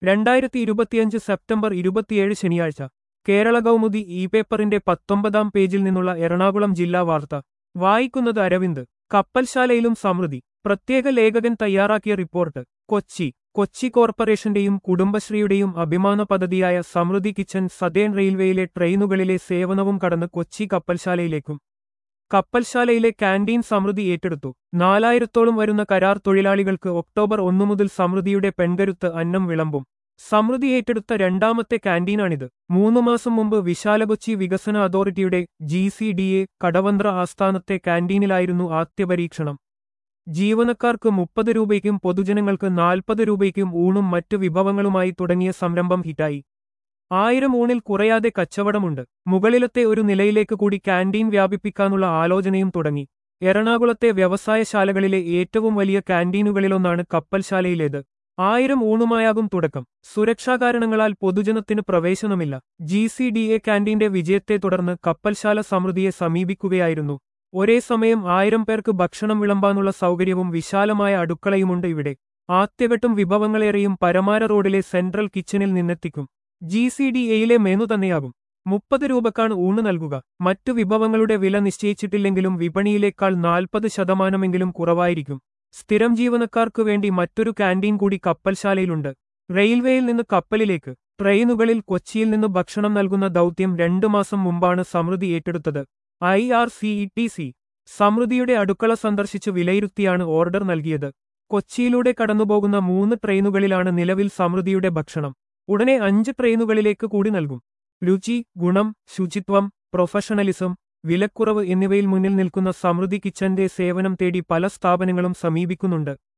രണ്ടായിരത്തി ഇരുപത്തിയഞ്ച് സെപ്റ്റംബർ ഇരുപത്തിയേഴ് ശനിയാഴ്ച കേരള കൗമുദി ഇ പേപ്പറിന്റെ പത്തൊമ്പതാം പേജിൽ നിന്നുള്ള എറണാകുളം ജില്ലാ വാർത്ത വായിക്കുന്നത് അരവിന്ദ് കപ്പൽശാലയിലും സമൃദ്ധി പ്രത്യേക ലേഖകൻ തയ്യാറാക്കിയ റിപ്പോർട്ട് കൊച്ചി കൊച്ചി കോർപ്പറേഷന്റെയും കുടുംബശ്രീയുടെയും അഭിമാന പദ്ധതിയായ സമൃദ്ധി കിച്ചൻ സതേൺ റെയിൽവേയിലെ ട്രെയിനുകളിലെ സേവനവും കടന്ന് കൊച്ചി കപ്പൽശാലയിലേക്കും കപ്പൽശാലയിലെ കാന്റീൻ സമൃദ്ധി ഏറ്റെടുത്തു നാലായിരത്തോളം വരുന്ന കരാർ തൊഴിലാളികൾക്ക് ഒക്ടോബർ ഒന്നു മുതൽ സമൃദ്ധിയുടെ പെൺകരുത്ത് അന്നം വിളമ്പും സമൃദ്ധി ഏറ്റെടുത്ത രണ്ടാമത്തെ കാന്റീനാണിത് മൂന്നു മാസം മുമ്പ് വിശാലകൊച്ചി വികസന അതോറിറ്റിയുടെ G C D A Kadavanthra ആസ്ഥാനത്തെ കാന്റീനിലായിരുന്നു ആദ്യ പരീക്ഷണം ജീവനക്കാർക്ക് മുപ്പത് രൂപയ്ക്കും പൊതുജനങ്ങൾക്ക് നാൽപ്പത് രൂപയ്ക്കും ഊണും മറ്റു വിഭവങ്ങളുമായി തുടങ്ങിയ സംരംഭം ഹിറ്റായി ആയിരം ഊണിൽ കുറയാതെ കച്ചവടമുണ്ട് മുകളിലത്തെ ഒരു നിലയിലേക്ക് കൂടി കാന്റീൻ വ്യാപിപ്പിക്കാനുള്ള ആലോചനയും തുടങ്ങി എറണാകുളത്തെ വ്യവസായശാലകളിലെ ഏറ്റവും വലിയ കാന്റീനുകളിലൊന്നാണ് കപ്പൽശാലയിലേത് ആയിരം ഊണുമായാകും തുടക്കം സുരക്ഷാ കാരണങ്ങളാൽ പൊതുജനത്തിന് പ്രവേശനമില്ല ജി സി ഡി എ കാന്റീന്റെ വിജയത്തെ തുടർന്ന് കപ്പൽശാല സമൃദ്ധിയെ സമീപിക്കുകയായിരുന്നു ഒരേ സമയം ആയിരം പേർക്ക് ഭക്ഷണം വിളമ്പാനുള്ള സൗകര്യവും വിശാലമായ അടുക്കളയുമുണ്ട് ഇവിടെ ആദ്യഘട്ടം വിഭവങ്ങളേറെയും പരമാര റോഡിലെ സെൻട്രൽ കിച്ചണിൽ നിന്നെത്തിക്കും ജി സി ഡി എയിലെ മെനു തന്നെയാകും മുപ്പത് രൂപക്കാണ് ഊണ് നൽകുക മറ്റു വിഭവങ്ങളുടെ വില നിശ്ചയിച്ചിട്ടില്ലെങ്കിലും വിപണിയിലേക്കാൾ നാൽപ്പത് ശതമാനമെങ്കിലും കുറവായിരിക്കും സ്ഥിരം ജീവനക്കാർക്കു വേണ്ടി മറ്റൊരു കാന്റീൻ കൂടി കപ്പൽശാലയിലുണ്ട് റെയിൽവേയിൽ നിന്ന് കപ്പലിലേക്ക് ട്രെയിനുകളിൽ കൊച്ചിയിൽ നിന്ന് ഭക്ഷണം നൽകുന്ന ദൗത്യം രണ്ടു മാസം മുമ്പാണ് സമൃദ്ധി ഏറ്റെടുത്തത് I R C E T C സമൃദ്ധിയുടെ അടുക്കള സന്ദർശിച്ച് വിലയിരുത്തിയാണ് ഓർഡർ നൽകിയത് കൊച്ചിയിലൂടെ കടന്നുപോകുന്ന മൂന്ന് ട്രെയിനുകളിലാണ് നിലവിൽ സമൃദ്ധിയുടെ ഭക്ഷണം ഉടനെ അഞ്ച് ട്രെയിനുകളിലേക്ക് കൂടി നൽകും രുചി ഗുണം ശുചിത്വം പ്രൊഫഷണലിസം വിലക്കുറവ് എന്നിവയിൽ മുന്നിൽ നിൽക്കുന്ന സമൃദ്ധി കിച്ചന്റെ സേവനം തേടി പല സ്ഥാപനങ്ങളും സമീപിക്കുന്നുണ്ട്